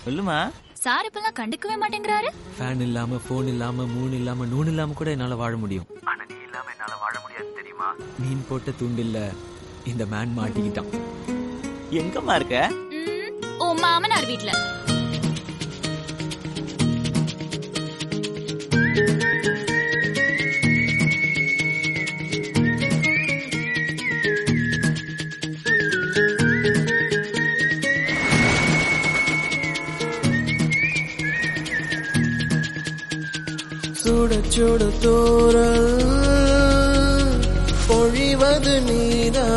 சொல்லுமா சார் இப்பெல்லாம் கண்டுக்கவே மாட்டேங்கிறாரு ஃபேன் இல்லாம போன் இல்லாம மூணு இல்லாம நூன் இல்லாம கூட என்னால வாழ முடியும் ஆனா நீ இல்லாம என்னால வாழ முடியாது தெரியுமா மீன் போட்ட தூண்டில்ல இந்த மேன் மாட்டிக்கிட்டான் எங்கம்மா இருக்க ம், உன் மாமனார் வீட்ல சுட சுட தோறல் பொழிவது நீரா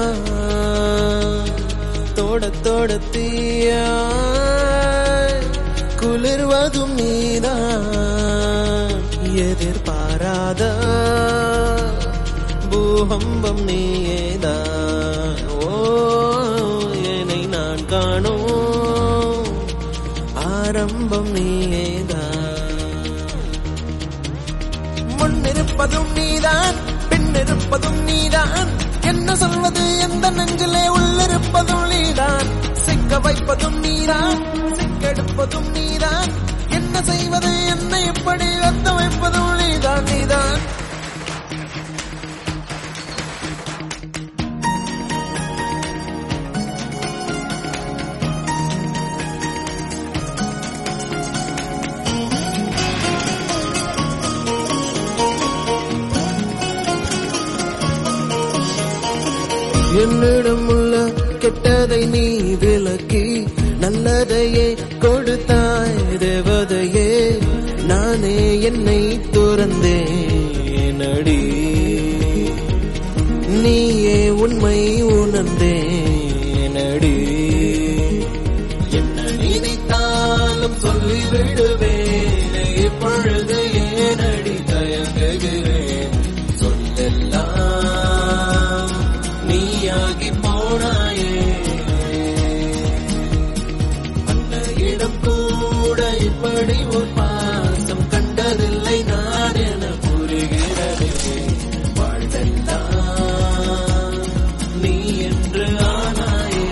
தொட தொட தீயா குளிர்வதும் நீரா எதிர்பாராத பூகம்பம் நீயேதா ஓ என்னை நான் காணும் ஆரம்பம் நீயேதான் முன்னிருப்பதும் நீதான் பின்னிருப்பதும் நீதான் என்ன சொல்வது எந்த நெஞ்சிலே உள்ளிருப்பதும் நீதான் சிக்க வைப்பதும் நீதான் சிக்கெடுப்பதும் நீதான் என்ன செய்வது என்ன எப்படி வெத்த வைப்பதும் நீதான் நீதான் என்னிடம் உள்ள கெட்டதை நீ விலக்கி நல்லதையே கொடுத்தாய் தேவதையே நானே என்னை துறந்தேன் அடி நீயே உண்மை உணர்ந்தேன் அடி என்ன நினைத்தாலும் சொல்லிவிடுவேன் இப்பொழுது ஏனடி தயங்குகிறேன் சொல்லெல்லாம் நீயாகி போனாயே அந்த இடம் கூட இப்படி ஒரு பாசம் கண்டதில்லை நான் என புரிகிறது வாழ்வெல்லாம் நீ என்று ஆனாயே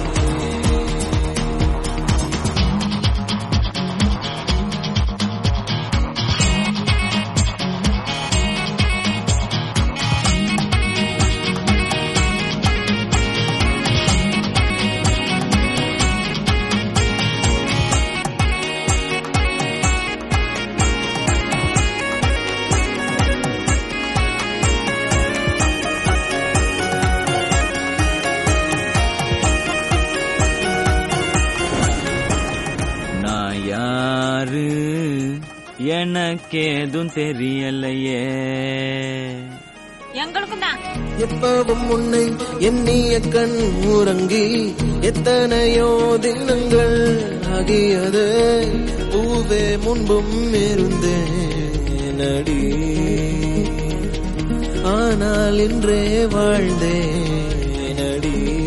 நான் யாரு எனக்கேதும் தெரியலையே எங்களுக்கும் தான் எப்பவும் உன்னை எண்ணிய கண் உறங்கி எத்தனையோ தினங்கள் ஆகியது பூவே முன்பும் இருந்தேன் அடி ஆனால் இன்றே வாழ்ந்தேன் அடி